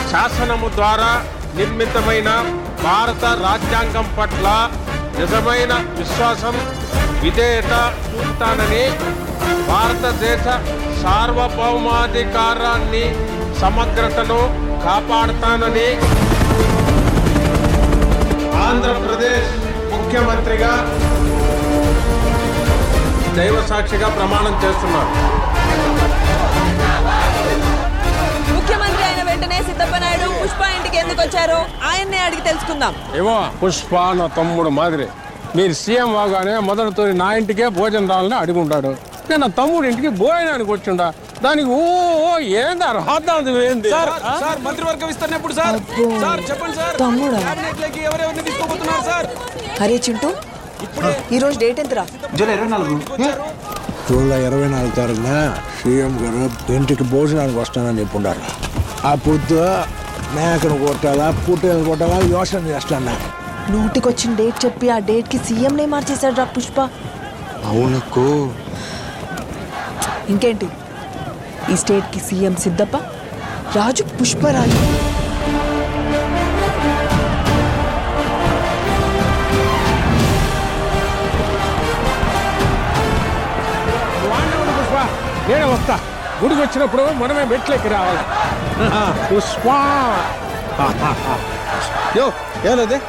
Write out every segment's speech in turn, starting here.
శాసనము ద్వారా నిర్మితమైన భారత రాజ్యాంగం పట్ల నిజమైన విశ్వాసం విధేయత చూపుతానని భారతదేశ సార్వభౌమాధికారాన్ని సమగ్రతను కాపాడుతానని ఆంధ్రప్రదేశ్ ముఖ్యమంత్రిగా దైవ సాక్షిగా ప్రమాణం చేస్తున్నాను ముఖ్యమంత్రి అయిన వెంటనే సిద్ధప్ప నాయుడు పుష్ప ఇంటికి ఎందుకు వచ్చారో ఆయన్నే అడిగి తెలుసుకుందాం ఏవో పుష్ప నా తమ్ముడు మాదిరి మీరు సీఎం అవగానే మొదటితో నా ఇంటికే భోజనం రావాలని అడుగుంటాడు నేను నా తమ్ముడు ఇంటికి భోజనానికి వచ్చిండా దానికి ఓ ఓ, ఏంది అర్హత ఏంది సార్ సార్ మంత్రివర్గ విస్తరణ ఎప్పుడు సార్ సార్ చెప్పండి సార్ తమ్ముడా. క్యాబినెట్ లోకి ఎవరెవరిని తీసుకోబోతున్నారు సార్ అరే చింటూ ఈ రోజు డేట్ ఎంతరా జూలై ఇరవై నాలుగు జూలై ఇరవై నాలుగు తారీఖున సీఎం గారు ఇంటికి భోజనానికి వస్తానని చెప్పుండారు ఆ పొద్దు మేకను కొట్టాలా పుట్టేను కొట్టాలా యోచన చేస్తాను నోటికొచ్చిన డేట్ చెప్పి ఆ డేట్ కి సీఎం నే మార్చేశాడు రా పుష్ప అవునకు ఇంకేంటి ఈ స్టేట్ కి సీఎం సిద్ధప్ప రాజు పుష్పరాజు వాడినవాడు పుష్ప నేనే వస్తా గుడికి వచ్చినప్పుడు మనమే మెట్లెక్కి రావాలి ఆ, పుష్ప యో ఏదది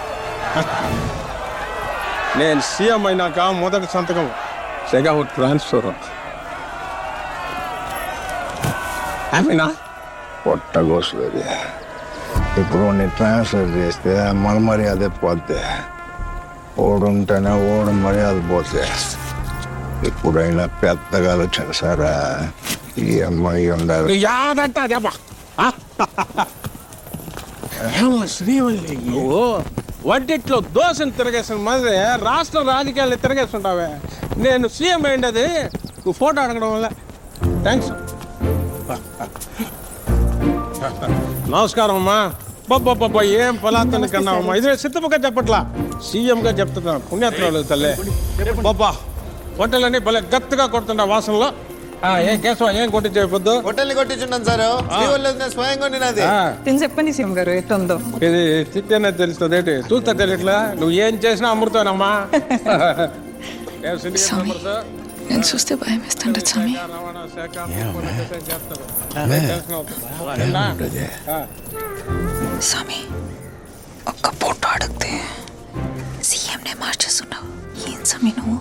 నేను సీఎం అయినాక మొదటి సంతకం సెగా ట్రాన్స్ఫర్ హ్యాపీనా పొట్టగోస్తుంది ఇప్పుడు నేను ట్రాన్స్ఫర్ చేస్తే మన మర్యాద పోతే ఓడుంటేనే ఓడు మర్యాద పోతే ఇప్పుడైనా పెద్దగా వచ్చిన సారా ఈ అమ్మాయి ఉండాలి యాదంట అదేమ్మా ఏమో శ్రీవల్లి ఓ వంటిట్లో దోశను తిరగేసిన మాదిరి రాష్ట్ర రాజకీయాలు తిరగేస్తుంటావే నేను సీఎం అయింది నువ్వు ఫోటో అడగడం వల్ల థ్యాంక్స్ నమస్కారం అమ్మా బాబ్బా ఏం పలాతని కన్నావమ్మా ఇది సిద్ధముగా చెప్పట్లా సీఎంగా చెప్తున్నాను పుణ్యాత్రాలు తల్లి బాబా వంటలన్నీ భలే గట్టిగా కొడుతుంటా వాసనలో ఆ, ఏం కేశవ ఏం కొట్టించే పొద్దు హోటల్ని కొట్టించున్నాను సార్ శ్రీవల్లి స్వయంగా వండినది ఆ, నేను చెప్పండి సీఎం గారు ఎట్లుందో ఇది చిట్టనే తెలుస్తుంది ఏంటి చూస్తా తెలియట్లా నువ్వు ఏం చేసినా అమృతేనమ్మా ఏం సిండికేట్ మెంబర్స్? నేను చూస్తే భయం వేస్తుండదు స్వామి రవాణా శాఖ పోలీస్ చేస్తారు. అదే తెలిసిన అవుతుంది. ఏంటా? ఆ. స్వామి ఒక్క ఫోటో అడిగితే సీఎంనే మార్చేస్తున్నావు ఏం స్వామి నువ్వు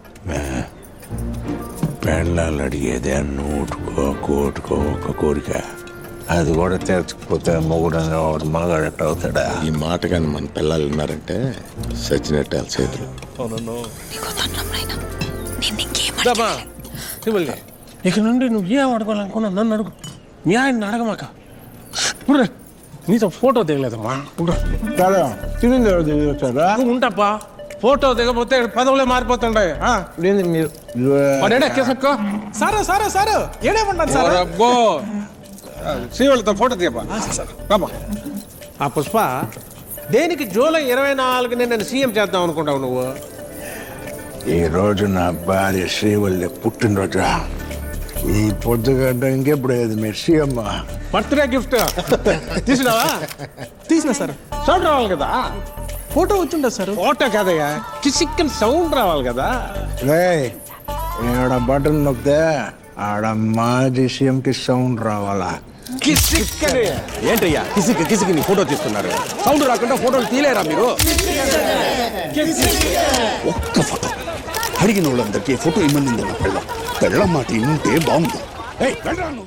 పెళ్ళాలు అడిగేదే నూటుకో కోటుకో ఒక కోరిక అది కూడా తెరచకపోతే మొగుడు అనేవాడు మగాడు ఎట్ట అవుతాడా ఈ మాట కానీ మన పిల్లలు ఉన్నారంటే సచ్చినట్టు వాళ్ళ చేతులు నీకు దండం నాయనా నేను ఇంకేం దమ్మా, అడగలేదు. శివుల్లి, ఇక నుండి నువ్వు ఏం అడగాలనుకున్నా నన్ను అడుగు మీ ఆయన అడగమాక ఇప్పుడు నీతో ఫోటో దిగలేదమ్మా ఇప్పుడు సరే తిరిగి వచ్చారా ఉంటాపా ఫోటో దిగపోతే పదవులే మారిపోతుంటాయి ఆ? లేదు మీరు వాడేడా కేసక్కో సార్ సార్ సార్ ఏడేమన్నాను సార్ అబ్బో శ్రీవల్లితో ఫోటో తీయపా రాబా ఆ పుష్ప దేనికి జూలై ఇరవై నాలుగుని నేను సీఎం చేద్దాం అనుకుంటావు నువ్వు ఈ రోజు నా భార్య శ్రీవల్లి పుట్టినరోజు ఈ పొద్దుగడ్డ ఇంకెప్పుడు ఏది మీరు సీఎం బర్త్డే గిఫ్ట్ తీసినావా తీసిన సార్ సౌండ్ రావాలి కదా ఫోటో వచ్చిండదు సార్ ఫోటో కాదయ్యా కిసిక్కని సౌండ్ రావాలి కదా రే ఆడ బటన్ నొక్కితే ఆడ మాజీ సీఎంకి సౌండ్ రావాలా కిసిక్కని ఏంటయ్యా కిసికి కిసికి నీ ఫోటో తీస్తున్నారు సౌండ్ రాకుండా ఫోటోలు తీలేరా మీరు ఒక్క ఫోటో అడిగిన వాళ్ళందరికీ ఫోటో ఇమ్మనింది నా పెళ్ళం పెళ్ళం మాట ఇంటే బాగుంది ఏయ్, వెళ్ళరా నువ్వు.